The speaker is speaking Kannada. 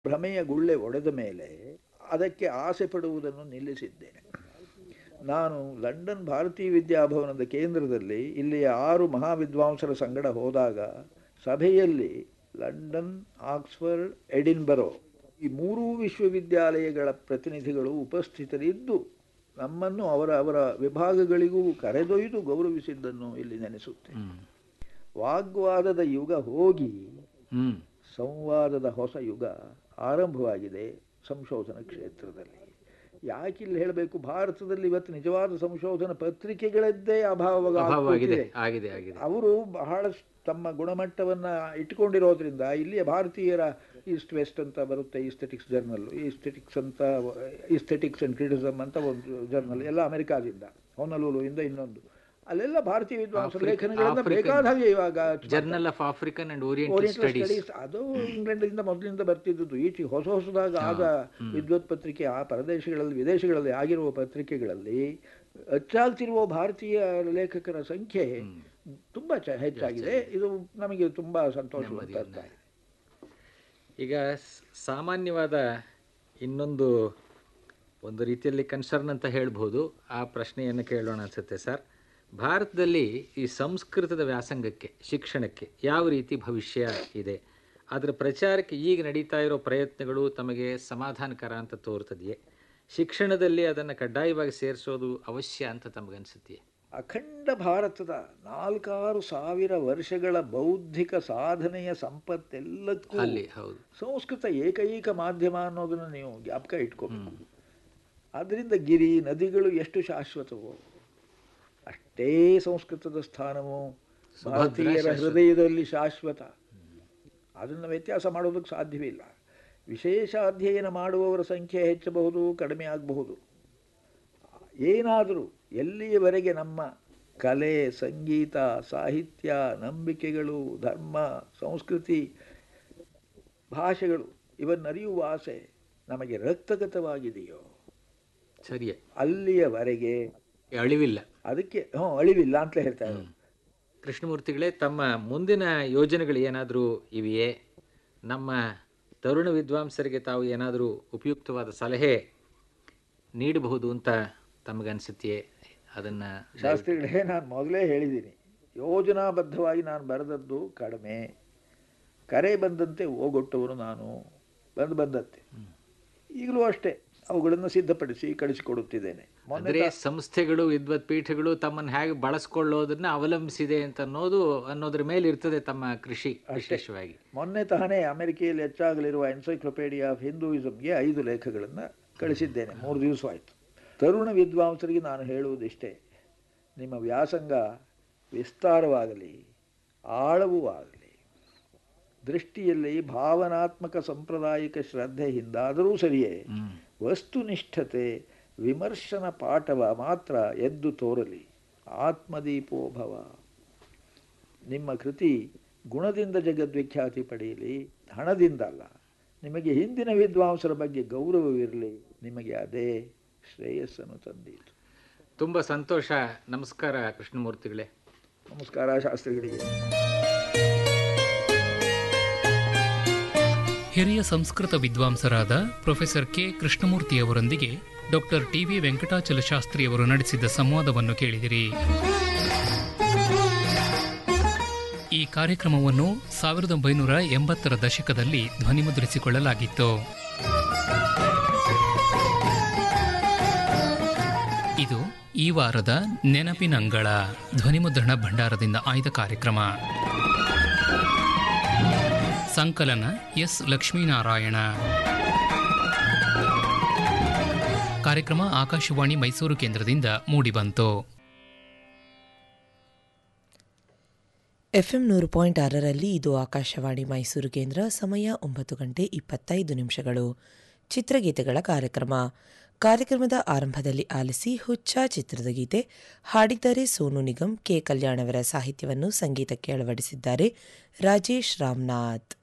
ಭ್ರಮೆಯ ಗುಳ್ಳೆ ಒಡೆದ ಮೇಲೆ ಅದಕ್ಕೆ ಆಸೆ ಪಡುವುದನ್ನು ನಿಲ್ಲಿಸಿದ್ದೇನೆ ನಾನು ಲಂಡನ್ ಭಾರತೀಯ ವಿದ್ಯಾಭವನದ ಕೇಂದ್ರದಲ್ಲಿ ಇಲ್ಲಿಯ ಆರು ಮಹಾವಿದ್ವಾಂಸರ ಸಂಗಡ ಹೋದಾಗ ಸಭೆಯಲ್ಲಿ ಲಂಡನ್ ಆಕ್ಸ್ಫರ್ಡ್ ಎಡಿನ್ಬರೋ ಈ ಮೂರೂ ವಿಶ್ವವಿದ್ಯಾಲಯಗಳ ಪ್ರತಿನಿಧಿಗಳು ಉಪಸ್ಥಿತರಿದ್ದು ನಮ್ಮನ್ನು ಅವರ ಅವರ ವಿಭಾಗಗಳಿಗೂ ಕರೆದೊಯ್ದು ಗೌರವಿಸಿದ್ದನ್ನು ಇಲ್ಲಿ ನೆನೆಸುತ್ತೆ ವಾಗ್ವಾದದ ಯುಗ ಹೋಗಿ ಹ್ಮ್ ಸಂವಾದದ ಹೊಸ ಯುಗ ಆರಂಭವಾಗಿದೆ ಸಂಶೋಧನಾ ಕ್ಷೇತ್ರದಲ್ಲಿ ಯಾಕಿಲ್ಲಿ ಹೇಳಬೇಕು ಭಾರತದಲ್ಲಿ ಇವತ್ತು ನಿಜವಾದ ಸಂಶೋಧನಾ ಪತ್ರಿಕೆಗಳದ್ದೇ ಅಭಾವವಾಗಿದೆ ಅಭಾವವಾಗಿದೆ ಆಗಿದೆ ಆಗಿದೆ ಅವರು ಬಹಳಷ್ಟು ತಮ್ಮ ಗುಣಮಟ್ಟವನ್ನ ಇಟ್ಕೊಂಡಿರೋದ್ರಿಂದ ಇಲ್ಲಿಯ ಭಾರತೀಯರ ಈಸ್ಟ್ ವೆಸ್ಟ್ ಅಂತ ಬರುತ್ತೆ ಈಸ್ಥೆಟಿಕ್ಸ್ ಜರ್ನಲ್ ಈಸ್ಥೆಟಿಕ್ಸ್ ಅಂತ ಈಸ್ಥೆಟಿಕ್ಸ್ ಅಂಡ್ ಕ್ರಿಟಿಸಮ್ ಅಂತ ಒಂದು ಜರ್ನಲ್ ಎಲ್ಲ ಅಮೆರಿಕಾದಿಂದ ಹೊನಲೂಲು ಇಂದ ಇನ್ನೊಂದು ಅಲ್ಲೆಲ್ಲ ಭಾರತೀಯ ವಿದ್ವಾಂಸರ ಆಫ್ರಿಕ- ಲೇಖನಗಳನ್ನ ಆಫ್ರಿಕನ್ ಬೇಕಾದ ಹಾಗೆ ಇವಾಗ journal of African and oriental oriental studies studies ಅದು ಇಂಗ್ಲೆಂಡ್ನಿಂದ ಮೊದಲಿಂದ ಬರ್ತಿದ್ದದ್ದು ಈಚೆ ಹೊಸ ಹೊಸದಾಗ ಆದ ವಿದ್ವತ್ ಪತ್ರಿಕೆ ಆ ಪ್ರದೇಶಗಳಲ್ಲಿ ವಿದೇಶಗಳಲ್ಲಿ ಆಗಿರುವ ಪತ್ರಿಕೆಗಳಲ್ಲಿ ಹೆಚ್ಚಾಗ್ತಿರುವ ಭಾರತೀಯ ಲೇಖಕರ ಸಂಖ್ಯೆ ತುಂಬಾ ಚ- ಹೆಚ್ಚಾಗಿದೆ ಇದು ನಮಗೆ ತುಂಬಾ ಸಂತೋಷ ತರ್ತಾ ಇದೆ ಈಗ ಸ್- ಸಾಮಾನ್ಯವಾದ ಇನ್ನೊಂದು ಒಂದು ರೀತಿಯಲ್ಲಿ ಕನ್ಸರ್ನ್ ಅಂತ ಹೇಳ್ಬೋದು ಆ ಪ್ರಶ್ನೆಯನ್ನು ಕೇಳೋಣ ಅನ್ಸುತ್ತೆ ಸರ್ ಭಾರತದಲ್ಲಿ ಈ ಸಂಸ್ಕೃತದ ವ್ಯಾಸಂಗಕ್ಕೆ ಶಿಕ್ಷಣಕ್ಕೆ ಯಾವ ರೀತಿ ಭವಿಷ್ಯ ಇದೆ ಅದರ ಪ್ರಚಾರಕ್ಕೆ ಈಗ ನಡೀತಾ ಇರೋ ಪ್ರಯತ್ನಗಳು ತಮಗೆ ಸಮಾಧಾನಕರ ಅಂತ ತೋರ್ತದೆಯೇ ಶಿಕ್ಷಣದಲ್ಲಿ ಅದನ್ನು ಕಡ್ಡಾಯವಾಗಿ ಸೇರಿಸೋದು ಅವಶ್ಯ ಅಂತ ತಮಗನ್ಸುತ್ತೆಯೇ ಅಖಂಡ ಭಾರತದ ನಾಲ್ಕಾರು ಸಾವಿರ ವರ್ಷಗಳ ಬೌದ್ಧಿಕ ಸಾಧನೆಯ ಸಂಪತ್ತೆಲ್ಲಕ್ಕೂ ಅಲ್ಲಿ ಹೌದು ಸಂಸ್ಕೃತ ಏಕೈಕ ಮಾಧ್ಯಮ ಅನ್ನೋದನ್ನು ನೀವು ಜ್ಞಾಪಕ ಇಟ್ಕೋಬೇಕು ಆದ್ದರಿಂದ ಗಿರಿ ನದಿಗಳು ಎಷ್ಟು ಶಾಶ್ವತವೋ ಅಷ್ಟೇ ಸಂಸ್ಕೃತದ ಸ್ಥಾನವು ಭಾರತೀಯರ ಹೃದಯದಲ್ಲಿ ಶಾಶ್ವತ ಅದನ್ನು ವ್ಯತ್ಯಾಸ ಮಾಡೋದಕ್ಕೆ ಸಾಧ್ಯವಿಲ್ಲ ವಿಶೇಷ ಅಧ್ಯಯನ ಮಾಡುವವರ ಸಂಖ್ಯೆ ಹೆಚ್ಚಬಹುದು ಕಡಿಮೆ ಆಗಬಹುದು ಏನಾದರೂ ಎಲ್ಲಿಯವರೆಗೆ ನಮ್ಮ ಕಲೆ ಸಂಗೀತ ಸಾಹಿತ್ಯ ನಂಬಿಕೆಗಳು ಧರ್ಮ ಸಂಸ್ಕೃತಿ ಭಾಷೆಗಳು ಇವನ್ನರಿಯುವ ಆಸೆ ನಮಗೆ ರಕ್ತಗತವಾಗಿದೆಯೋ ಸರಿಯೇ ಅಲ್ಲಿಯವರೆಗೆ ಅಳಿವಿಲ್ಲ ಅದಕ್ಕೆ ಹ್ಞೂ ಅಳಿವಿಲ್ಲ ಅಂತಲೇ ಹೇಳ್ತಾರೆ ಕೃಷ್ಣಮೂರ್ತಿಗಳೇ ತಮ್ಮ ಮುಂದಿನ ಯೋಜನೆಗಳು ಏನಾದರೂ ಇವೆಯೇ ನಮ್ಮ ತರುಣ ವಿದ್ವಾಂಸರಿಗೆ ತಾವು ಏನಾದರೂ ಉಪಯುಕ್ತವಾದ ಸಲಹೆ ನೀಡಬಹುದು ಅಂತ ತಮಗನ್ಸುತ್ತೆಯೇ ಅದನ್ನು ಶಾಸ್ತ್ರಿಗಳೇ ನಾನು ಮೊದಲೇ ಹೇಳಿದ್ದೀನಿ ಯೋಜನಾಬದ್ಧವಾಗಿ ನಾನು ಬರೆದದ್ದು ಕಡಿಮೆ ಕರೆ ಬಂದಂತೆ ಓಗೊಟ್ಟವನು ನಾನು ಬಂದು ಬಂದತ್ತೆ ಈಗಲೂ ಅಷ್ಟೇ ಅವುಗಳನ್ನು ಸಿದ್ಧಪಡಿಸಿ ಕಳಿಸಿಕೊಡುತ್ತಿದ್ದೇನೆ ಮೊನ್ನೆ ಅಂದರೆ ಸಂಸ್ಥೆಗಳು ವಿದ್ವತ್ ಪೀಠಗಳು ತಮ್ಮನ್ನು ಹೇಗೆ ಬಳಸ್ಕೊಳ್ಳೋದನ್ನ ಅವಲಂಬಿಸಿದೆ ಅಂತ ಅನ್ನೋದು ಅನ್ನೋದ್ರ ಮೇಲೆ ಇರ್ತದೆ ತಮ್ಮ ಕೃಷಿ ವಿಶೇಷವಾಗಿ ಮೊನ್ನೆ ತಾನೇ ಅಮೆರಿಕೆಯಲ್ಲಿ ಹೆಚ್ಚಾಗಲಿರುವ ಎನ್ಸೈಕ್ಲೋಪೀಡಿಯಾ ಆಫ್ ಹಿಂದೂಯಿಸಮ್ಗೆ ಐದು ಲೇಖಗಳನ್ನು ಕಳಿಸಿದ್ದೇನೆ ಮೂರು ದಿವಸ ಆಯಿತು ತರುಣ ವಿದ್ವಾಂಸರಿಗೆ ನಾನು ಹೇಳುವುದಿಷ್ಟೇ ನಿಮ್ಮ ವ್ಯಾಸಂಗ ವಿಸ್ತಾರವಾಗಲಿ ಆಳವೂ ಆಗಲಿ ದೃಷ್ಟಿಯಲ್ಲಿ ಭಾವನಾತ್ಮಕ ಸಾಂಪ್ರದಾಯಿಕ ಶ್ರದ್ಧೆಯಿಂದಾದರೂ ಸರಿಯೇ ವಸ್ತುನಿಷ್ಠತೆ ವಿಮರ್ಶನ ಪಾಠವ ಮಾತ್ರ ಎದ್ದು ತೋರಲಿ ಆತ್ಮದೀಪೋಭವ ನಿಮ್ಮ ಕೃತಿ ಗುಣದಿಂದ ಜಗದ್ವಿಖ್ಯಾತಿ ಪಡೆಯಲಿ ಹಣದಿಂದ ಅಲ್ಲ ನಿಮಗೆ ಹಿಂದಿನ ವಿದ್ವಾಂಸರ ಬಗ್ಗೆ ಗೌರವವಿರಲಿ ನಿಮಗೆ ಅದೇ ಶ್ರೇಯಸ್ಸನ್ನು ತಂದೀತು ತುಂಬ ಸಂತೋಷ ನಮಸ್ಕಾರ ಕೃಷ್ಣಮೂರ್ತಿಗಳೇ ನಮಸ್ಕಾರ ಶಾಸ್ತ್ರಿಗಳಿಗೆ ಹಿರಿಯ ಸಂಸ್ಕೃತ ವಿದ್ವಾಂಸರಾದ ಪ್ರೊಫೆಸರ್ ಕೆ ಕೃಷ್ಣಮೂರ್ತಿಯವರೊಂದಿಗೆ ಡಾಕ್ಟರ್ ಟಿ ವಿ ವೆಂಕಟಾಚಲ ಶಾಸ್ತ್ರಿಯವರು ನಡೆಸಿದ ಸಂವಾದವನ್ನು ಕೇಳಿದಿರಿ ಈ ಕಾರ್ಯಕ್ರಮವನ್ನು ಸಾವಿರದ ಒಂಬೈನೂರ ಎಂಬತ್ತರ ದಶಕದಲ್ಲಿ ಧ್ವನಿಮುದ್ರಿಸಿಕೊಳ್ಳಲಾಗಿತ್ತು ಇದು ಈ ವಾರದ ನೆನಪಿನಂಗಳ ಧ್ವನಿಮುದ್ರಣ ಭಂಡಾರದಿಂದ ಆಯ್ದ ಕಾರ್ಯಕ್ರಮ ಸಂಕಲನ ಎಸ್ ಲಕ್ಷ್ಮೀನಾರಾಯಣ ಕಾರ್ಯಕ್ರಮ ಆಕಾಶವಾಣಿ ಮೈಸೂರು ಕೇಂದ್ರದಿಂದ ಮೂಡಿಬಂತು ಎಫ್ಎಂ ನೂರು ಪಾಯಿಂಟ್ ಆರರಲ್ಲಿ ಇದು ಆಕಾಶವಾಣಿ ಮೈಸೂರು ಕೇಂದ್ರ ಸಮಯ ಒಂಬತ್ತು ಗಂಟೆ ಇಪ್ಪತ್ತೈದು ನಿಮಿಷಗಳು ಚಿತ್ರಗೀತೆಗಳ ಕಾರ್ಯಕ್ರಮ ಕಾರ್ಯಕ್ರಮದ ಆರಂಭದಲ್ಲಿ ಆಲಿಸಿ ಹುಚ್ಚ ಚಿತ್ರದ ಗೀತೆ ಹಾಡಿದ್ದಾರೆ ಸೋನು ನಿಗಮ್ ಕೆ ಕಲ್ಯಾಣವರ ಸಾಹಿತ್ಯವನ್ನು ಸಂಗೀತಕ್ಕೆ ಅಳವಡಿಸಿದ್ದಾರೆ ರಾಜೇಶ್ ರಾಮನಾಥ್